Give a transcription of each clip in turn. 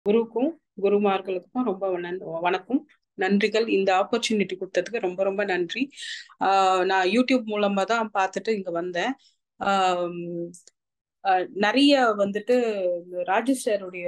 குருவுக்கும் குருமார்களுக்கும் ரொம்ப நன்- வணக்கம் நன்றிகள் இந்த ஆப்பர்ச்சுனிட்டி கொடுத்ததுக்கு ரொம்ப ரொம்ப நன்றி ஆஹ் நான் யூடியூப் மூலமா தான் பார்த்துட்டு இங்க வந்தேன் ஆம், ஆஹ் நிறைய வந்துட்டு இந்த ராஜேஷ் சாருடைய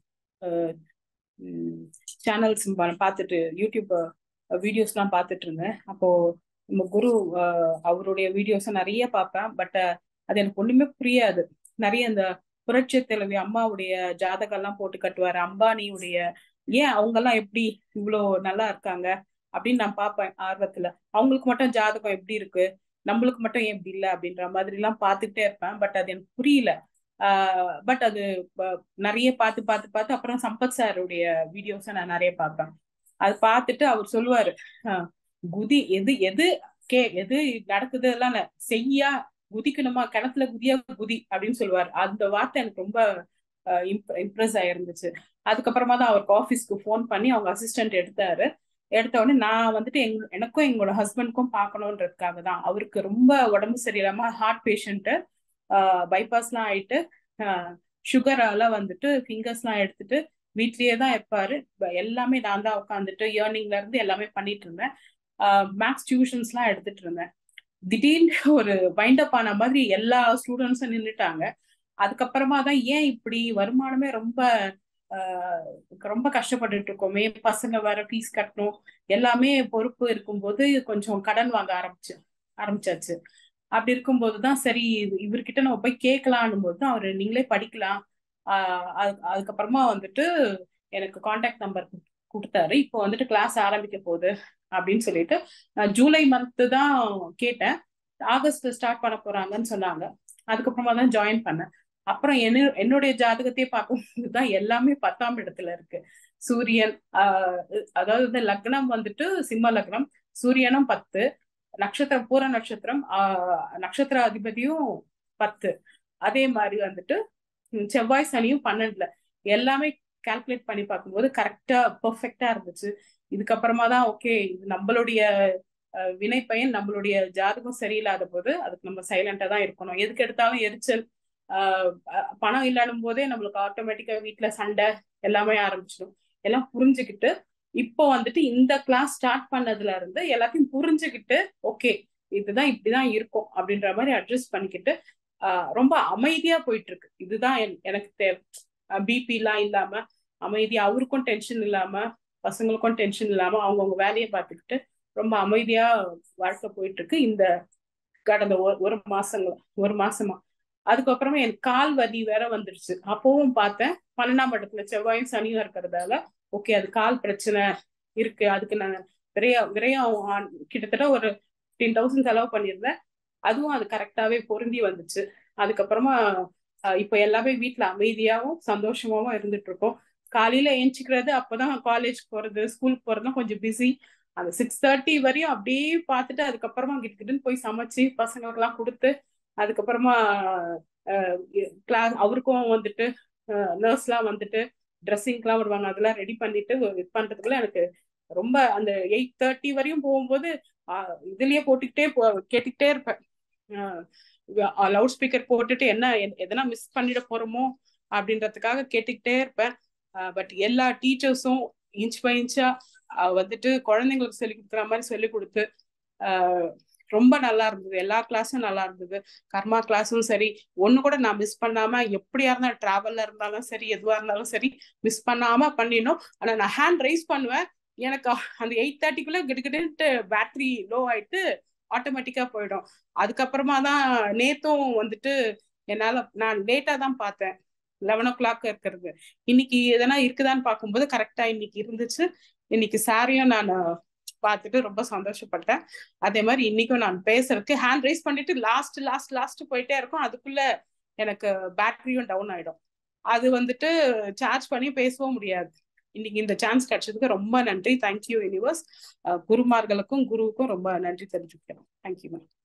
சேனல்ஸ் பார்த்துட்டு யூடியூப் வீடியோஸ்லாம் பார்த்துட்டு இருந்தேன் அப்போ நம்ம குரு ஆஹ் அவருடைய வீடியோஸ் நிறைய பார்ப்பேன் பட் அது எனக்கு ஒண்ணுமே புரியாது நிறைய இந்த புரட்சி தலைவி அம்மாவுடைய ஜாதகம் எல்லாம் போட்டு கட்டுவாரு அம்பானியுடைய ஏன் அவங்க எல்லாம் எப்படி இவ்வளோ நல்லா இருக்காங்க அப்படின்னு நான் பார்ப்பேன் ஆர்வத்துல அவங்களுக்கு மட்டும் ஜாதகம் எப்படி இருக்கு நம்மளுக்கு மட்டும் ஏன் இப்படி இல்லை அப்படின்ற மாதிரி எல்லாம் பார்த்துட்டே இருப்பேன் பட் அது எனக்கு புரியல ஆஹ் பட் அது ப- நிறைய பார்த்து பார்த்து பார்த்து அப்புறம் சம்பத் சாருடைய வீடியோஸை நான் நிறைய பார்ப்பேன் அது பார்த்துட்டு அவர் சொல்லுவாரு ஆஹ் குதி எது எது கே எது நடக்குது எல்லாம் இல்ல. செய்யா குதிக்கணுமா கிணத்துல குதியா குதி அப்படின்னு சொல்லுவார் அந்த வார்த்தை எனக்கு ரொம்ப இம்ப்ரெஸ் ஆயிருந்துச்சு அதுக்கப்புறமா தான் அவருக்கு ஆஃபீஸ்க்கு ஃபோன் பண்ணி அவங்க அசிஸ்டன்ட் எடுத்தாரு எடுத்த உடனே நான் வந்துட்டு எங் எனக்கும் எங்களோட ஹஸ்பண்டுக்கும் பார்க்கணுன்றதுக்காக தான் அவருக்கு ரொம்ப உடம்பு சரியில்லாம ஹார்ட் பேஷண்ட்டு பைபாஸ்லாம் ஆயிட்டு சுகரால வந்துட்டு ஃபிங்கர்ஸ்லாம் எடுத்துட்டு வீட்லயே தான் இருப்பாரு ப- எல்லாமே நான் தான் உட்காந்துட்டு ஏர்னிங்ல இருந்து எல்லாமே பண்ணிட்டு இருந்தேன் மேக்ஸ் டியூஷன்ஸ்லாம் எடுத்துட்டு இருந்தேன் திடீர்னு ஒரு வைண்ட் அப் ஆன மாதிரி எல்லா ஸ்டூடெண்ட்ஸும் நின்னுட்டாங்க அதுக்கப்புறமா தான் ஏன் இப்படி வருமானமே ரொம்ப ஆஹ் ரொம்ப கஷ்டப்பட்டுட்டு இருக்கோமே பசங்க வேற ஃபீஸ் கட்டணும் எல்லாமே பொறுப்பு இருக்கும்போது கொஞ்சம் கடன் வாங்க ஆரம்பிச்சு ஆரம்பிச்சாச்சு அப்படி இருக்கும்போது தான் சரி இது- இவர்கிட்ட நம்ம போய் கேட்கலான்னும் போது தான் அவரு நீங்களே படிக்கலாம் ஆஹ் அது- அதுக்கப்புறமா வந்துட்டு எனக்கு காண்டாக்ட் நம்பர் கொடுத்தாரு இப்போ வந்துட்டு கிளாஸ் ஆரம்பிக்க போகுது அப்படின்னு சொல்லிட்டு நான் ஜூலை மந்த் தான் கேட்டேன் ஆகஸ்ட் ஸ்டார்ட் பண்ண போறாங்கன்னு சொன்னாங்க அதுக்கப்புறமா தான் ஜாயின் பண்ணேன் அப்புறம் என்ன என்னுடைய ஜாதகத்தையே பார்க்கும்போது தான் எல்லாமே பத்தாம் இடத்துல இருக்கு சூரியன் ஆஹ் அதாவது இந்த லக்னம் வந்துட்டு சிம்ம லக்னம் சூரியனும் பத்து நட்சத்திரம் பூர நட்சத்திரம் ஆஹ் நட்சத்திர அதிபதியும் பத்து அதே மாதிரி வந்துட்டு ம், செவ்வாய் சனியும் பன்னெண்டுல எல்லாமே கால்குலேட் பண்ணி பார்க்கும்போது கரெக்டா பெர்ஃபெக்டா இருந்துச்சு இதுக்கப்புறமா தான் ஓகே இது நம்மளுடைய அஹ், வினைப்பயன் நம்மளுடைய ஜாதகம் சரியில்லாத போது அதுக்கு நம்ம சைலண்டா தான் இருக்கணும் எதுக்கு எடுத்தாலும் எரிச்சல் ஆஹ் அஹ், பணம் இல்லாடும் போதே நம்மளுக்கு ஆட்டோமேட்டிக்கா வீட்ல சண்டை எல்லாமே ஆரம்பிச்சிடும் எல்லாம் புரிஞ்சுக்கிட்டு இப்போ வந்துட்டு இந்த கிளாஸ் ஸ்டார்ட் பண்ணதுல இருந்து எல்லாத்தையும் புரிஞ்சுக்கிட்டு ஓகே இதுதான் இப்படிதான் இருக்கும் அப்படின்ற மாதிரி அட்ஜஸ்ட் பண்ணிக்கிட்டு ஆஹ் ரொம்ப அமைதியா போயிட்டு இருக்கு இதுதான் என்- எனக்கு தேவை பிபி எல்லாம் இல்லாம அமைதியா அவருக்கும் டென்ஷன் இல்லாம பசங்களுக்கும் டென்ஷன் இல்லாம அவங்கவுங்க வேலையை பார்த்துக்கிட்டு ரொம்ப அமைதியா வாழ்க்கை போயிட்டு இருக்கு இந்த கடந்த ஒரு ஒரு மாசங்களா ஒரு மாசமா அதுக்கப்புறமா என் கால் வலி வேற வந்துருச்சு அப்பவும் பார்த்தேன் பன்னெண்டாம் இடத்துல செவ்வாயும் சனியும் இருக்கிறதால ஓகே அது கால் பிரச்சனை இருக்கு அதுக்கு நான் விரைய விரயம் ஆன்- கிட்டத்தட்ட ஒரு ஃபிஃப்டீன் தௌசண்ட் செலவு பண்ணியிருந்தேன் அதுவும் அது கரெக்டாவே பொருந்தி வந்துச்சு அதுக்கப்புறமா அஹ், இப்போ எல்லாமே வீட்ல அமைதியாவும் சந்தோஷமாவும் இருந்துட்டு இருக்கோம் காலையில ஏஞ்சிக்கிறது அப்பதான் காலேஜ் போறது ஸ்கூல் போறதுலாம் கொஞ்சம் பிஸி அந்த சிக்ஸ் தேர்ட்டி வரையும் அப்படியே பார்த்துட்டு அதுக்கப்புறமா கிட்டுக்கிட்டுன்னு போய் சமைச்சு பசங்களுக்கெல்லாம் கொடுத்து அதுக்கப்புறமா கிளாஸ் அவருக்கும் வந்துட்டு நர்ஸ்லாம் வந்துட்டு ட்ரெஸ்ஸிங்லாம் வருவாங்க அதெல்லாம் ரெடி பண்ணிட்டு இது பண்றதுக்குள்ள எனக்கு ரொம்ப அந்த எயிட் தேர்ட்டி வரையும் போகும்போது ஆஹ் இதுலயே போட்டுக்கிட்டே போ கேட்டுக்கிட்டே இருப்பேன் லவுட் ஸ்பீக்கர் போட்டுட்டு என்ன எ- எதனா மிஸ் பண்ணிட போறோமோ அப்படின்றதுக்காக கேட்டுக்கிட்டே இருப்பேன் பட் எல்லா டீச்சர்ஸும் இன்ச் பை இன்ச்சா வந்துட்டு குழந்தைங்களுக்கு சொல்லி கொடுக்குற மாதிரி சொல்லி கொடுத்து ஆஹ் ரொம்ப நல்லா இருந்தது எல்லா கிளாஸும் நல்லா இருந்தது கர்மா கிளாஸும் சரி ஒண்ணு கூட நான் மிஸ் பண்ணாம எப்படியா இருந்தாலும் டிராவல்ல இருந்தாலும் சரி எதுவா இருந்தாலும் சரி மிஸ் பண்ணாம பண்ணிடணும் ஆனா நான் ஹேண்ட் ரைஸ் பண்ணுவேன் எனக்கு அந்த எயிட் தேர்ட்டிக்குள்ள கிடுகிடுன்ட்டு பேட்டரி லோ ஆயிட்டு ஆட்டோமேட்டிக்கா போயிடும் அதுக்கப்புறமா தான் நேத்தும் வந்துட்டு என்னால நான் லேட்டா தான் பார்த்தேன் லெவன் ஓ கிளாக் இருக்கிறது இன்னைக்கு எதனா இருக்குதான்னு பார்க்கும்போது கரெக்டா இன்னைக்கு இருந்துச்சு இன்னைக்கு சாரியும் நான் பார்த்துட்டு ரொம்ப சந்தோஷப்பட்டேன் அதே மாதிரி இன்னைக்கும் நான் பேசுறதுக்கு ஹேண்ட் ரைஸ் பண்ணிட்டு லாஸ்ட் லாஸ்ட் லாஸ்ட் போயிட்டே இருக்கும் அதுக்குள்ள எனக்கு பேட்டரியும் டவுன் ஆயிடும் அது வந்துட்டு சார்ஜ் பண்ணி பேசவும் முடியாது இன்னைக்கு இந்த சான்ஸ் கிடைச்சதுக்கு ரொம்ப நன்றி தேங்க்யூ யூனிவர்ஸ் குருமார்களுக்கும் குருவுக்கும் ரொம்ப நன்றி தெரிஞ்சுக்கிறோம் தேங்க்யூ மேம்